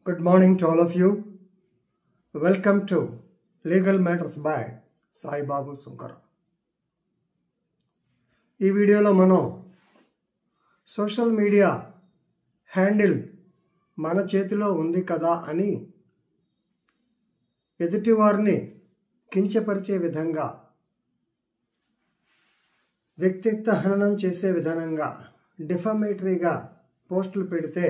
Good morning to all of you. Welcome to Legal Matters by Sai బాబు సుంకర ఈ వీడియోలో మనం social media handle మన చేతిలో ఉంది కదా అని ఎదుటివారిని కించపరిచే విధంగా వ్యక్తిత్వ హననం చేసే విధానంగా డిఫమేటరీగా పోస్టులు పెడితే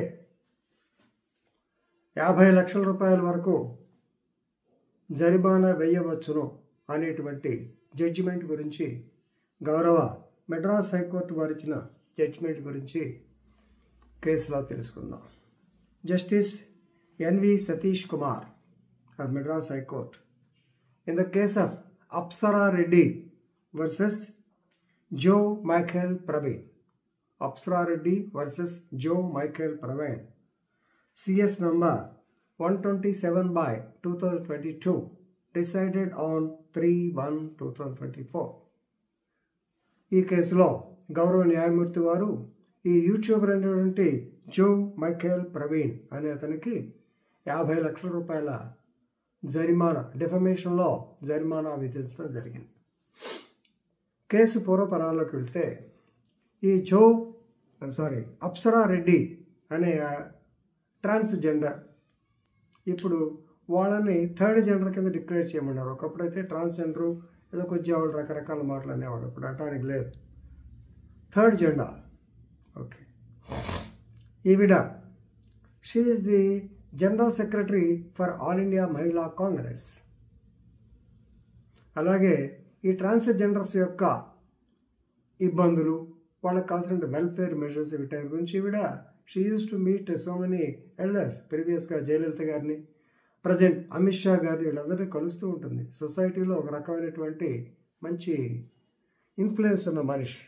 యాభై లక్షల రూపాయల వరకు జరిమానా వేయవచ్చును అనేటువంటి జడ్జిమెంట్ గురించి గౌరవ మెడ్రాస్ హైకోర్టు వారిచ్చిన జడ్జిమెంట్ గురించి కేసులో తెలుసుకుందాం justice N V Satish Kumar of Madras high court in the case of Apsara Reddy versus Joe Michael Praveen Apsara Reddy versus Joe Michael Praveen CS number 127 by 2022 decided on 3-1-2024. ఈ కేసులో గౌరవ న్యాయమూర్తి వారు ఈ యూట్యూబర్ అయినటువంటి జో మైఖేల్ ప్రవీణ్ అనే అతనికి యాభై లక్షల రూపాయల జరిమానా డిఫమేషన్లో జరిమానా విధించడం జరిగింది కేసు పూర్వపరాల్లోకి వెళ్తే ఈ జో సారీ అప్సరా రెడ్డి అనే ట్రాన్స్జెండర్ ఇప్పుడు వాళ్ళని థర్డ్ జెండర్ కింద డిక్లేర్ చేయమన్నారు ఒకప్పుడైతే ట్రాన్స్జెండరు ఏదో కొంచెం వాళ్ళు రకరకాల మాటలు అనేవాడు ఇప్పుడు అంటానికి లేదు థర్డ్ జెండర్ ఓకే ఈవిడ she is the general secretary for all India Mahila Congress అలాగే ఈ ట్రాన్స్జెండర్స్ యొక్క ఇబ్బందులు వాళ్ళకి కావాల్సిన వెల్ఫేర్ మెజర్స్ వీటి గురించి ఈవిడ she used to meet so many elders ప్రీవియస్గా జయలలిత గారిని ప్రజెంట్ అమిత్ షా గారిని వీళ్ళందరినీ కలుస్తూ ఉంటుంది సొసైటీలో ఒక రకమైనటువంటి మంచి ఇన్ఫ్లుయెన్స్ ఉన్న మనిషి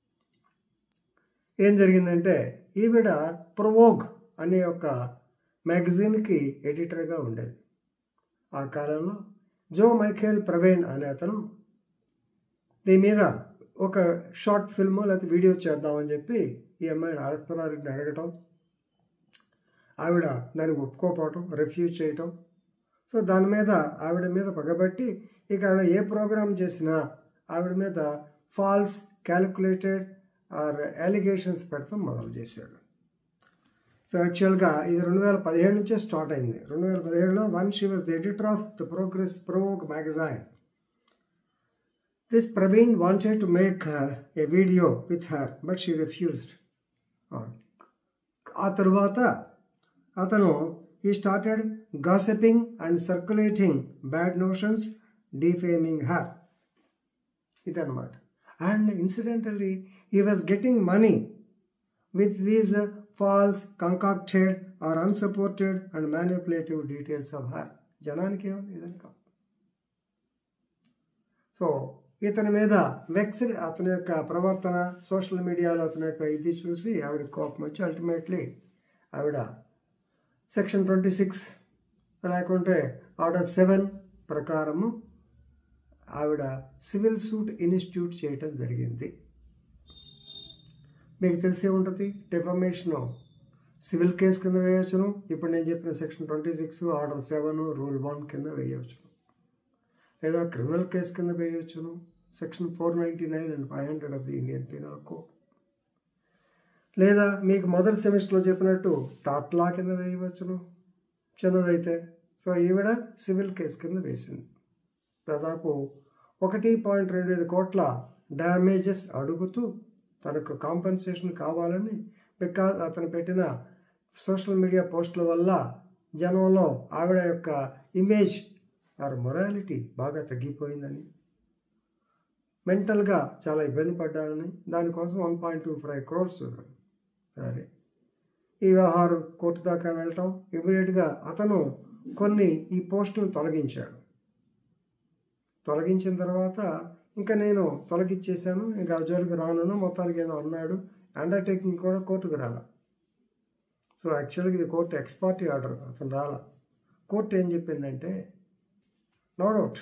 ఏం జరిగిందంటే ఈవిడ ప్రొవోగ్ అనే ఒక మ్యాగజైన్కి ఎడిటర్గా ఉండేది ఆ కాలంలో జో మైఖేల్ ప్రవీణ్ అనే అతను దీని మీద ఒక షార్ట్ ఫిల్మ్ లేకపోతే వీడియో చేద్దామని చెప్పి ఈ అమ్మాయిని అడగతున్నారని అడగటం ఆవిడ దానికి ఒప్పుకోపోవటం రిఫ్యూజ్ చేయటం సో దాని మీద ఆవిడ మీద పగబట్టి ఇక ఆవిడ ఏ ప్రోగ్రామ్ చేసినా ఆవిడ మీద ఫాల్స్ క్యాలిక్యులేటెడ్ ఆర్ అలిగేషన్స్ పెడతాం మొదలు చేశాడు సో యాక్చువల్గా ఇది రెండు వేల పదిహేడు నుంచే స్టార్ట్ అయింది రెండు వేల పదిహేడులో one she was the editor of the progress ప్రోక్ magazine This Praveen wanted to make uh, a video with her, but she refused. ఆ తర్వాత అతను ఈ started gossiping and circulating bad notions defaming her ఇదన్నమాట and incidentally he was getting money with these false concocted or unsupported and manipulative details of her జనానికి ఏముంది ఇదనుకో so ఇతని మీద vex అతని యొక్క ప్రవర్తన సోషల్ మీడియాలో అతని యొక్క ఇది చూసి ఆవిడ కోపం వచ్చి అల్టిమేట్లీ ఆవిడ సెక్షన్ ట్వంటీ సిక్స్ లేకుంటే ఆర్డర్ సెవెన్ ప్రకారము ఆవిడ సివిల్ సూట్ ఇన్స్టిట్యూట్ చేయటం జరిగింది మీకు తెలిసే ఉంటుంది డెఫమేషను సివిల్ కేసు కింద వేయవచ్చును ఇప్పుడు నేను చెప్పిన section twenty six order seven rule one కింద వేయవచ్చును లేదా క్రిమినల్ కేసు కింద వేయవచ్చును section four ninety nine and five hundred of the Indian penal code లేదా మీకు మొదటి సెమిస్టర్లో చెప్పినట్టు టాట్ లా కింద వేయవచ్చును చిన్నదైతే సో ఈవిడ సివిల్ కేసు కింద వేసింది దాదాపు ఒకటి పాయింట్ రెండు ఐదు కోట్ల డ్యామేజెస్ అడుగుతూ తనకు కాంపెన్సేషన్ కావాలని బికాజ్ అతను పెట్టిన సోషల్ మీడియా పోస్టుల వల్ల జనంలో ఆవిడ యొక్క ఇమేజ్ ఆర్ మొరాలిటీ బాగా తగ్గిపోయిందని మెంటల్గా చాలా ఇబ్బంది పడ్డానని దానికోసం one point two five crores సరే ఈ వ్యవహారం కోర్టు దాకా వెళ్ళటం ఇమీడియట్గా అతను కొన్ని ఈ పోస్టులను తొలగించాడు తొలగించిన తర్వాత ఇంకా నేను తొలగించేశాను ఇంకా జోలికి రాను మొత్తానికి ఏదో అన్నాడు అండర్టేకింగ్ కూడా కోర్టుకు రాల సో యాక్చువల్గా ఇది కోర్టు ఎక్స్పార్టీ ఆర్డర్ అతను రాల కోర్టు ఏం చెప్పిందంటే నో డౌట్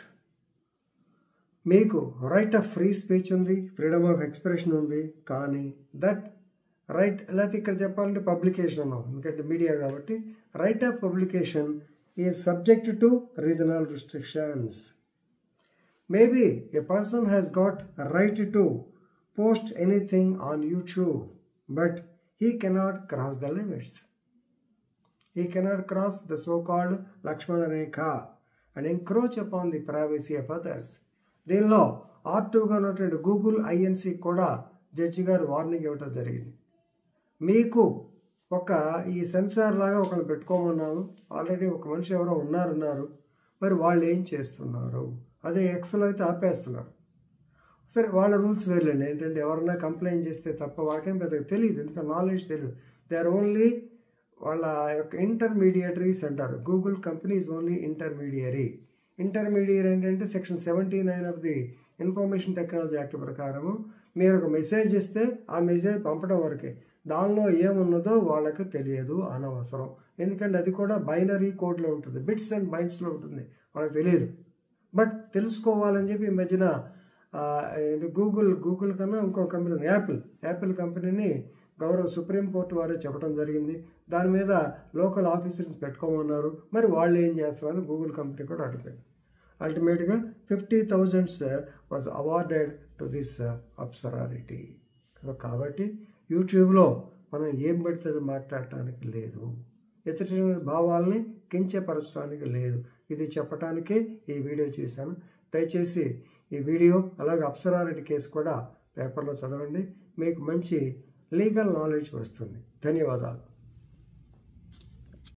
మీకు రైట్ ఆఫ్ ఫ్రీ స్పీచ్ ఉంది ఫ్రీడమ్ ఆఫ్ ఎక్స్ప్రెషన్ ఉంది కానీ దట్ రైట్ లేకపోతే ఇక్కడ చెప్పాలంటే పబ్లికేషన్ అన్నాం ఎందుకంటే మీడియా కాబట్టి right of publication is subject to regional restrictions maybe a person has got right to post anything on YouTube but he cannot cross the limits he cannot cross the so-called Lakshmana Rekha and encroach upon the privacy of others. దీనిలో ఆర్టుగా ఉన్నటువంటి Google INC కూడా judge గారు warning ఇవ్వటం జరిగింది మీకు ఒక ఈ సెన్సార్ లాగా ఒకరిని పెట్టుకోమన్నాను ఆల్రెడీ ఒక మనిషి ఎవరో ఉన్నారున్నారు మరి వాళ్ళు ఏం చేస్తున్నారు అదే ఎక్స్లో అయితే ఆపేస్తున్నారు సరే వాళ్ళ రూల్స్ వేర్లేండి ఏంటంటే ఎవరన్నా కంప్లైంట్ చేస్తే తప్ప వాళ్ళకేం పెద్దగా తెలియదు ఎందుకంటే నాలెడ్జ్ తెలియదు దే ఆర్ ఓన్లీ వాళ్ళ యొక్క ఇంటర్మీడియటరీస్ అంటారు Google company is only intermediary intermediate ఏంటంటే section seventy nine of the information technology act ప్రకారము మీరు ఒక మెసేజ్ ఇస్తే ఆ మెసేజ్ పంపడం వరకే దానిలో ఏమున్నదో వాళ్ళకి తెలియదు అనవసరం ఎందుకంటే అది కూడా బైనరీ కోడ్లో ఉంటుంది బిట్స్ అండ్ బైన్స్లో ఉంటుంది వాళ్ళకి తెలియదు బట్ తెలుసుకోవాలని చెప్పి ఈ మధ్యన గూగుల్ గూగుల్ కన్నా ఇంకో కంపెనీ యాపిల్ యాపిల్ కంపెనీని గౌరవ సుప్రీంకోర్టు వారే చెప్పడం జరిగింది దాని మీద లోకల్ ఆఫీసర్స్ పెట్టుకోమన్నారు మరి వాళ్ళు ఏం చేస్తారని గూగుల్ కంపెనీ కూడా అడుగుతుంది అల్టిమేట్గా fifty thousands was awarded to this అప్సరారిటీ కాబట్టి యూట్యూబ్లో మనం ఏం పడితే అది మాట్లాడటానికి లేదు ఎదుటి భావాల్ని కించపరచడానికి లేదు ఇది చెప్పడానికే ఈ వీడియో చేశాను దయచేసి ఈ వీడియో అలాగే అప్సరారెడ్డి కేసు కూడా పేపర్లో చదవండి మీకు మంచి లీగల్ నాలెడ్జ్ వస్తుంది ధన్యవాదాలు